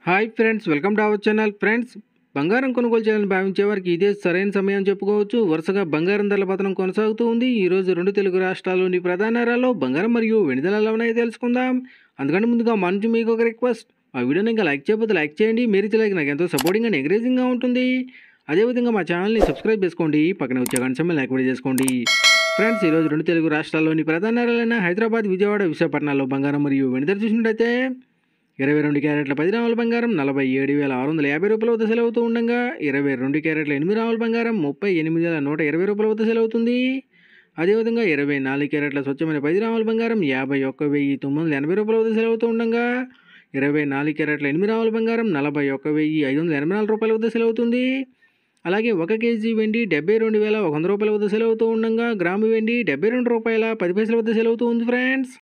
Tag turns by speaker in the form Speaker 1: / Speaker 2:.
Speaker 1: hi friends welcome to our channel friends బంగారం కొనుగోలు చేయాలని భావించే వారికి ఇదే సరైన సమయం చెప్పుకోవచ్చు వరుసగా బంగారం ధరల పతనం కొనసాగుతూ ఉంది ఈ రోజు రెండు తెలుగు రాష్ట్రాల్లోని ప్రధాన నగరాల్లో బంగారం మరియు వెండి ధరలు ఎలా ఉన్నాయో తెలుసుకుందాం అందుకంటే ముందుగా మా నుంచి మీకు ఒక రిక్వెస్ట్ మా వీడియోని ఇంకా లైక్ చేయకపోతే లైక్ చేయండి మీరు ఇచ్చే లైక్ నాకు ఎంతో సపోర్టింగ్ అండ్ ఎంకరేజింగ్గా ఉంటుంది అదేవిధంగా మా ఛానల్ని సబ్స్క్రైబ్ చేసుకోండి పక్కన వచ్చే గంట సమయం లైక్ కూడా చేసుకోండి ఫ్రెండ్స్ ఈరోజు రెండు తెలుగు రాష్ట్రాల్లోని ప్రధాన నగరాలైన హైదరాబాద్ విజయవాడ విశాఖపట్నాల్లో బంగారం మరియు వెండి ధర చూసినట్టయితే ఇరవై రెండు క్యారెట్ల పది రాముల బంగారం నలభై ఏడు వేల ఆరు వందల యాభై రూపాయల వద్ద సెలవుతూ ఉండగా ఇరవై రెండు క్యారెట్ల ఎనిమిది రాముల బంగారం ముప్పై ఎనిమిది వేల నూట ఇరవై రూపాయల వద్ద సెలవుతుంది అదేవిధంగా ఇరవై నాలుగు క్యారెట్ల స్వచ్ఛమైన పది రాముల బంగారం యాభై ఒక్క వెయ్యి తొమ్మిది వందల ఎనభై రూపాయల వద్ద సెలవుతూ ఉండగా ఇరవై నాలుగు క్యారెట్ల ఎనిమిది రాముల బంగారం నలభై ఒక్క వెయ్యి ఐదు వందల ఎనభై నాలుగు రూపాయల వద్ద సెలవుతుంది అలాగే ఒక కేజీ వెండి డెబ్బై రెండు వేల ఒక వంద రూపాయల వద్ద సెలవుతూ ఉండగా గ్రాము వెండి డెబ్బై రెండు రూపాయల పది పైసల వద్ద సెలవుతూ ఉంది ఫ్రెండ్స్